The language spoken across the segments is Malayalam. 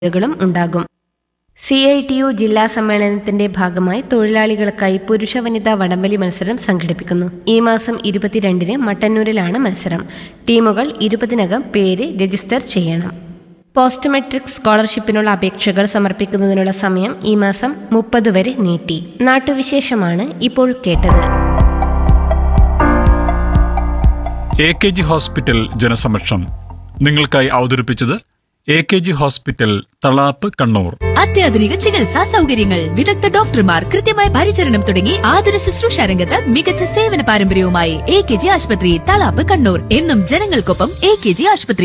കളും ഉണ്ടാകും സി ഐ ടി യു ജില്ലാ സമ്മേളനത്തിന്റെ ഭാഗമായി തൊഴിലാളികൾക്കായി പുരുഷ വനിതാ വടംവലി മത്സരം സംഘടിപ്പിക്കുന്നു ഈ മാസം ഇരുപത്തിരണ്ടിന് മട്ടന്നൂരിലാണ് മത്സരം ടീമുകൾ ഇരുപതിനകം പേര് രജിസ്റ്റർ ചെയ്യണം പോസ്റ്റ് മെട്രിക് സ്കോളർഷിപ്പിനുള്ള അപേക്ഷകൾ സമർപ്പിക്കുന്നതിനുള്ള സമയം ഈ മാസം മുപ്പത് വരെ നീട്ടി നാട്ടുവിശേഷമാണ് ഇപ്പോൾ കേട്ടത് എ കെ ജി ഹോസ്പിറ്റൽ ജനസമക്ഷം നിങ്ങൾക്കായി അവതരിപ്പിച്ചത് A K G hospital Thalap Kannur അത്യാധുനിക ചികിത്സാ സൗകര്യങ്ങൾ വിദഗ്ധ ഡോക്ടർമാർ കൃത്യമായ പരിചരണം തുടങ്ങി ആതുര ശുശ്രൂഷ രംഗത്ത് മികച്ച സേവന പാരമ്പര്യവുമായി എ കെ ജി ആശുപത്രി തളാപ്പ് കണ്ണൂർ എന്നും ജനങ്ങൾക്കൊപ്പം എ കെ ജി ആശുപത്രി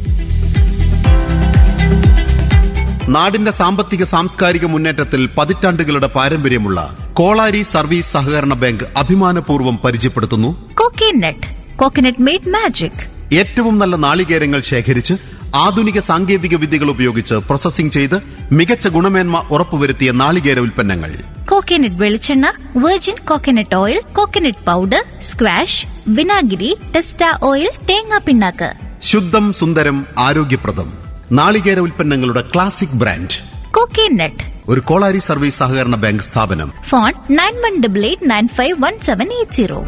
നാടിന്റെ സാമ്പത്തിക സാംസ്കാരിക മുന്നേറ്റത്തിൽ പതിറ്റാണ്ടുകളുടെ പാരമ്പര്യമുള്ള കോളാരി സർവീസ് സഹകരണ ബാങ്ക് അഭിമാനപൂർവ്വം പരിചയപ്പെടുത്തുന്നു കോക്കനട്ട് കോക്കനട്ട് മെയ്ഡ് മാജിക് ഏറ്റവും നല്ല നാളികേരങ്ങൾ ശേഖരിച്ച് ആധുനിക സാങ്കേതിക വിദ്യകൾ ഉപയോഗിച്ച് പ്രോസസ്സിംഗ് ചെയ്ത് മികച്ച ഗുണമേന്മ ഉറപ്പുവരുത്തിയ നാളികേര ഉൽപ്പന്നങ്ങൾ കോക്കനട്ട് വെളിച്ചെണ്ണ virgin coconut oil coconut powder squash വിനാഗിരി ടെസ്റ്റ ഓയിൽ തേങ്ങാ പിണ്ണാക്ക് ശുദ്ധം സുന്ദരം ആരോഗ്യപ്രദം നാളികേര ഉൽപ്പന്നങ്ങളുടെ ക്ലാസിക് ബ്രാൻഡ് കോക്കനട്ട് ഒരു കോളാരി സർവീസ് സഹകരണ ബാങ്ക് സ്ഥാപനം phone nine one double eight nine five one seven eight zero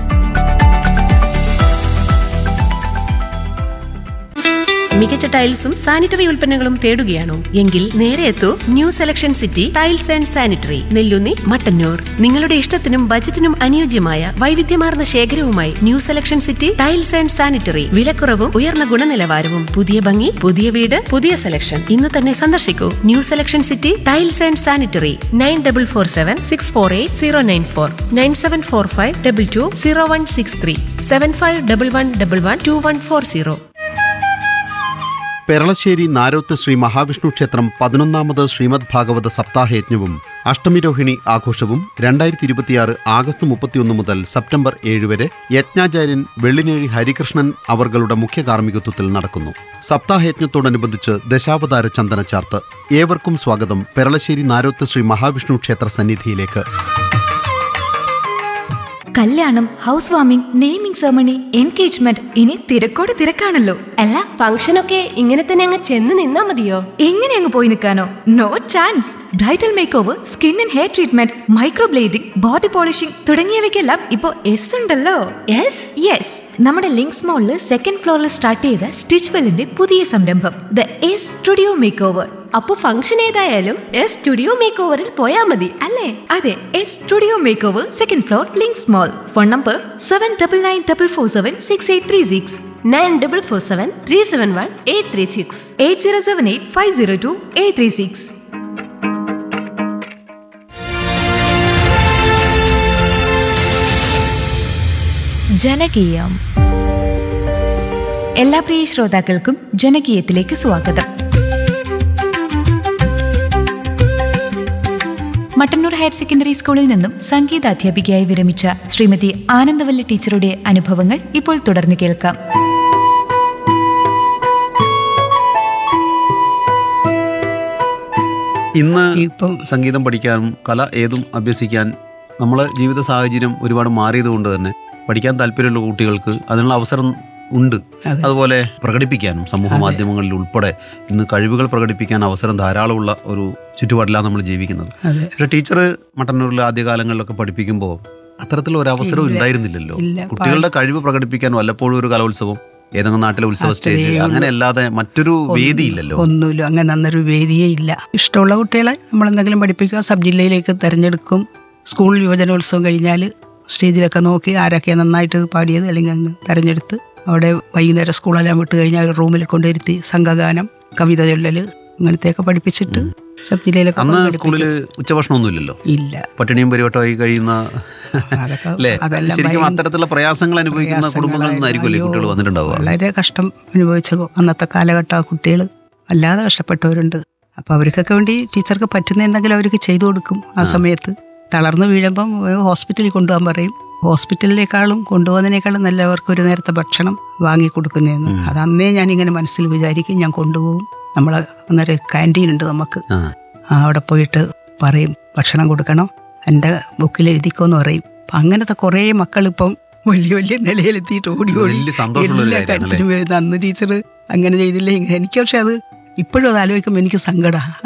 മികച്ച ടൈൽസും സാനിറ്ററി ഉൽപ്പന്നങ്ങളും തേടുകയാണോ എങ്കിൽ നേരെ എത്തൂ new selection city tiles and sanitary Nellunni Mattannur നിങ്ങളുടെ ഇഷ്ടത്തിനും ബജറ്റിനും അനുയോജ്യമായ വൈവിധ്യമാർന്ന ശേഖരവുമായി new selection city tiles and sanitary വിലക്കുറവും ഉയർന്ന ഗുണനിലവാരവും പുതിയ ഭംഗി പുതിയ വീട് പുതിയ സെലക്ഷൻ ഇന്ന് തന്നെ സന്ദർശിക്കൂ new selection city tiles and sanitary nine double four seven six four eight zero nine four nine seven four five double two zero one six three seven five double one double one two one four zero Peralassery Naroth Shri Mahavishnu ക്ഷേത്രം പതിനൊന്നാമത് ശ്രീമദ് ഭാഗവത സപ്താഹയജ്ഞവും അഷ്ടമിരോഹിണി ആഘോഷവും രണ്ടായിരത്തി ഇരുപത്തിയാറ് ആഗസ്റ്റ് മുപ്പത്തിയൊന്ന് മുതൽ സെപ്റ്റംബർ ഏഴ് വരെ യജ്ഞാചാര്യൻ വെള്ളിനേഴി ഹരികൃഷ്ണൻ അവർകളുടെ മുഖ്യ കാർമ്മികത്വത്തിൽ നടക്കുന്നു സപ്താഹയജ്ഞത്തോടനുബന്ധിച്ച് ദശാവതാര ചന്ദനച്ചാർത്ത് ഏവർക്കും സ്വാഗതം പെരളശ്ശേരി നാരോത്ത് ശ്രീ മഹാവിഷ്ണു ക്ഷേത്ര സന്നിധിയിലേക്ക് കല്യാണം house warming naming ceremony engagement ഇനി തിരക്കോട് തിരക്കാണല്ലോ അല്ല ഫംഗ്ഷനൊക്കെ ഇങ്ങനെ തന്നെ അങ്ങ് ചെന്ന് നിന്നാ മതിയോ എങ്ങനെ അങ്ങ് പോയി നിൽക്കാനോ no chance bridal make over skin and hair treatment microblading body polishing തുടങ്ങിയവയ്ക്കെല്ലാം ഇപ്പോൾ എസ് ഉണ്ടല്ലോ യെസ് യെസ് നമ്മുടെ ലിങ്ക്സ് മോളിൽ സെക്കൻഡ് ഫ്ലോറിൽ സ്റ്റാർട്ട് ചെയ്ത സ്റ്റിച്ച് വെല്ലിന്റെ പുതിയ സംരംഭം the S studio make over അപ്പൊ ഫംഗ്ഷൻ ഏതായാലും എസ് സ്റ്റുഡിയോ മേക്ക് ഓവറിൽ പോയാ മതി അല്ലേ അതെ S studio make over second floor Links mall phone number seven double nine double four seven six eight three six nine double four seven three seven one eight three six eight zero seven eight five zero two eight three six ജനകീയം എല്ലാ പ്രിയ ശ്രോതാക്കൾക്കും ജനകീയത്തിലേക്ക് സ്വാഗതം മട്ടന്നൂർ ഹയർ സെക്കൻഡറി സ്കൂളിൽ നിന്നും സംഗീത അധ്യാപികയായി വിരമിച്ച ശ്രീമതി ആനന്ദവല്ലി ടീച്ചറുടെ അനുഭവങ്ങൾ ഇപ്പോൾ തുടർന്ന് കേൾക്കാം ഇന്ന് ഇപ്പം സംഗീതം പഠിക്കാനും കല ഏതും അഭ്യസിക്കാൻ നമ്മളെ ജീവിത സാഹചര്യം ഒരുപാട് മാറിയത് കൊണ്ട് തന്നെ പഠിക്കാൻ താല്പര്യമുള്ള കുട്ടികൾക്ക് അതിനുള്ള അവസരം ഉണ്ട് അതെ. അതുപോലെ പ്രകടിപ്പിക്കാനും സമൂഹ മാധ്യമങ്ങളിൽ ഉൾപ്പെടെ ഇന്ന് കഴിവുകൾ പ്രകടിപ്പിക്കാൻ അവസരം ധാരാളമുള്ള ഒരു ചുറ്റുപാടിലാണ് നമ്മൾ ജീവിക്കുന്നത് അതെ പക്ഷെ ടീച്ചർ മട്ടന്നൂരിലെ ആദ്യകാലങ്ങളിലൊക്കെ പഠിപ്പിക്കുമ്പോൾ അത്തരത്തിലുള്ള ഒരു അവസരം ഇല്ല. ഉണ്ടായിരുന്നില്ലല്ലോ ഇല്ല. കുട്ടികളുടെ കഴിവ് പ്രകടിപ്പിക്കാൻ വല്ലപ്പോഴും ഒരു കലോത്സവം ഏതെങ്കിലും നാട്ടിലെ ഉത്സവ സ്റ്റേജ് അത്രയേ ഉള്ളൂ. അങ്ങനെ അല്ലാതെ മറ്റൊരു വേദിയില്ലല്ലോ ഒന്നുമില്ല അങ്ങനെ അന്നൊരു വേദിയേ ഇല്ല ഇഷ്ടമുള്ള കുട്ടികളെ നമ്മൾ എന്തെങ്കിലും പഠിപ്പിക്കുക സബ് ജില്ലയിലേക്ക് തിരഞ്ഞെടുക്കും സ്കൂൾ യുവജനോത്സവം കഴിഞ്ഞാൽ സ്റ്റേജിലൊക്കെ നോക്കി ആരൊക്കെ നന്നായിട്ട് പാടിയത് അല്ലെങ്കിൽ അങ്ങ് തിരഞ്ഞെടുത്ത് അവിടെ വൈകുന്നേരം സ്കൂളെല്ലാം വിട്ട് കഴിഞ്ഞാൽ ഒരു റൂമിൽ കൊണ്ടിരുത്തി സംഘഗാനം കവിത ചൊല്ലല് അങ്ങനത്തെയൊക്കെ പഠിപ്പിച്ചിട്ട് സബ് ജില്ലയിലൊക്കെ അന്ന് പങ്കെടുപ്പിക്കും. സ്കൂളില് ഉച്ചഭക്ഷണമൊന്നുമില്ലല്ലോ ഇല്ല പട്ടിണിയും പരിവട്ടമായി കഴിയുന്ന അതൊക്കെ അല്ലേ അതെല്ലാം ശരിക്കും ഭയ- അത്തരത്തിലുള്ള പ്രയാസങ്ങൾ അനുഭവിക്കുന്ന കുടുംബങ്ങളിൽ നിന്നായിരിക്കുമല്ലേ കുട്ടികൾ അയ്യോ, വന്നിട്ടുണ്ടാവുക വളരെ കഷ്ടം അനുഭവിച്ച അന്നത്തെ കാലഘട്ട കുട്ടികൾ വല്ലാതെ കഷ്ടപ്പെട്ടവരുണ്ട് അപ്പൊ അവർക്കൊക്കെ വേണ്ടി ടീച്ചർക്ക് പറ്റുന്ന എന്തെങ്കിലും അവർക്ക് ചെയ്തു കൊടുക്കും ആ സമയത്ത് തളർന്നു വീഴുമ്പം ഹോസ്പിറ്റലിൽ കൊണ്ടുപോകാൻ പറയും ഹോസ്പിറ്റലിലേക്കാളും കൊണ്ടുപോകുന്നതിനേക്കാളും നല്ല അവർക്ക് ഒരു നേരത്തെ ഭക്ഷണം വാങ്ങി കൊടുക്കുന്നതെന്ന് അത് അന്നേ ഞാൻ ഇങ്ങനെ മനസ്സിൽ വിചാരിക്കും ഞാൻ കൊണ്ടുപോകും നമ്മളെ അന്നേരം ക്യാൻറ്റീൻ ഉണ്ട് നമുക്ക് ആ. ആ, അവിടെ പോയിട്ട് പറയും ഭക്ഷണം കൊടുക്കണം എൻ്റെ ബുക്കിൽ എഴുതിക്കോന്ന് പറയും അപ്പം അങ്ങനത്തെ കുറേ മക്കൾ ഇപ്പം വലിയ വലിയ നിലയിലെത്തിയിട്ട് ഓടി ഓടി വലിയ സന്തോഷമുള്ള ഒരു എല്ലാ കാര്യമാണല്ലേ? കാര്യത്തിനും വരുന്ന അന്ന് ടീച്ചർ അങ്ങനെ ചെയ്തില്ലേ ഇങ്ങനെ എനിക്ക് പക്ഷെ അത് ഇപ്പോഴും അത് ആലോചിക്കുമ്പോൾ എനിക്ക് സങ്കടമാണ്